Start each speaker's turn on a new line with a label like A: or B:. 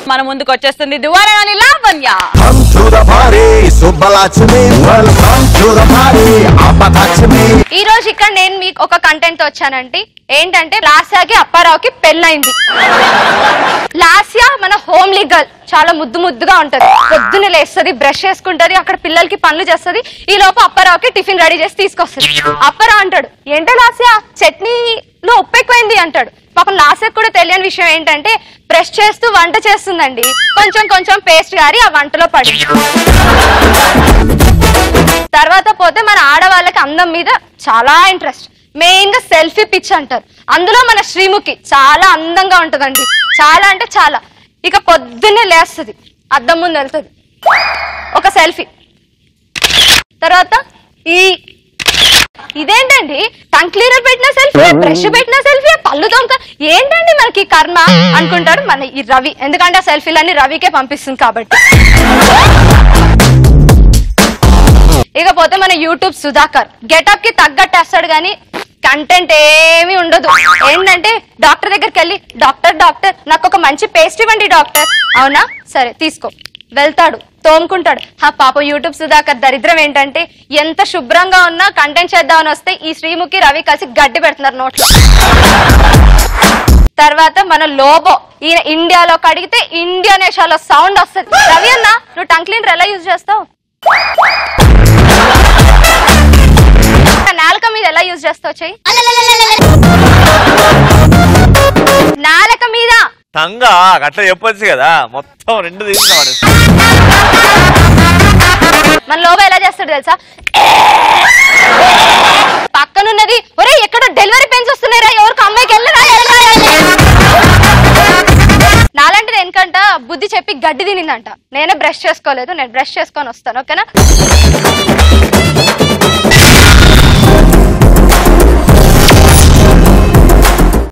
A: మన ముందుకు వచ్చేస్తుంది దువారాని Lavanya
B: Come to the party, Subbalaxmi. Welcome to the party, Appalaxmi.
C: ఈ రోజు ఇక్కడ నేను మీకు ఒక కంటెంట్ వచ్చానండి ఏంటంటే లాస్యాకి అప్పారావుకి పెళ్ళైంది లాస్యా మన హోమ్లీ గర్ల్ చాలా ముద్దు ముద్దుగా ఉంటది పొద్దున్న లేస్తుంది బ్రష్ చేసుకుంటది అక్కడ పిల్లలకి పనులు చేస్తది ఈ లోపు అప్పారావుకి టిఫిన్ రెడీ చేసి తీసుకొస్తుంది అప్పారావు అంటాడు ఏంటో లాస్యా చట్నీలో ఉప్పు ఎక్కువైంది అంటాడు పాపం లాస్యకు కూడా తెలియని విషయం ఏంటంటే బ్రష్ చేస్తూ వంట చేస్తుందండి కొంచెం కొంచెం పేస్ట్ గారి ఆ వంటలో పడి తర్వాత పోతే మన ఆడవాళ్ళకి అందం మీద చాలా ఇంట్రెస్ట్ మెయిన్ గా సెల్ఫీ పిచ్ అంటారు అందులో మన శ్రీముఖి చాలా అందంగా ఉంటదండి చాలా అంటే చాలా ఇక పొద్దున్నే లేస్తుంది అద్దం ముందు వెళ్తుంది ఒక సెల్ఫీ తర్వాత ఈ ఇదేంటండి టంగ్ క్లీనర్ పెట్టిన సెల్ఫీ బ్రష్ పెట్టిన సెల్ఫీ పళ్ళు తోమక ఏంటండి మనకి ఈ కర్మ అనుకుంటాడు మన ఈ రవి ఎందుకంటే ఆ సెల్ఫీలన్నీ రవికే పంపిస్తుంది కాబట్టి ఇకపోతే మన యూట్యూబ్ సుధాకర్ గెటప్ కి తగ్గట్టేస్తాడు కానీ కంటెంట్ ఏమీ ఉండదు ఏంటంటే డాక్టర్ దగ్గరికి వెళ్ళి డాక్టర్ డాక్టర్ నాకు ఒక మంచి పేస్ట్ ఇవ్వండి డాక్టర్ అవునా సరే తీసుకో వెళ్తాడు తోముకుంటాడు ఆ పాప యూట్యూబ్ సుధాకర్ దరిద్రం ఏంటంటే ఎంత శుభ్రంగా ఉన్నా కంటెంట్ చేద్దామని వస్తే ఈ శ్రీముఖి రవి కలిసి గడ్డి పెడుతున్నారు నోట్లో తర్వాత మన లోబో ఈయన ఇండియాలో కడిగితే ఇండియా నేషాలో సౌండ్ వస్తుంది రవి అన్న నువ్వు టంగ్ క్లీనర్ ఎలా యూజ్ చేస్తావు నాలుక మీద ఎలా యూజ్ చేస్తావు చెయ్యి నాలుక మీద
D: తంగా అట్లా చెప్పొచ్చు కదా మొత్తం రెండు తీసుకున్నాడు
C: మన లోబో ఎలా చేస్తాడు తెలుసా పక్కనున్నది ఒరే ఎక్కడ డెలివరీ పెయిన్స్ వస్తున్నాయిరా ఎవరికి అమ్మాయికి వెళ్ళరా వెళ్ళరా, వెళ్ళరా. నాలాంటిది ఎందుకంట బుద్ధి చెప్పి గడ్డి తినిందంట నేనే బ్రష్ చేసుకోలేదు నేను బ్రష్ చేసుకొని వస్తాను ఓకేనా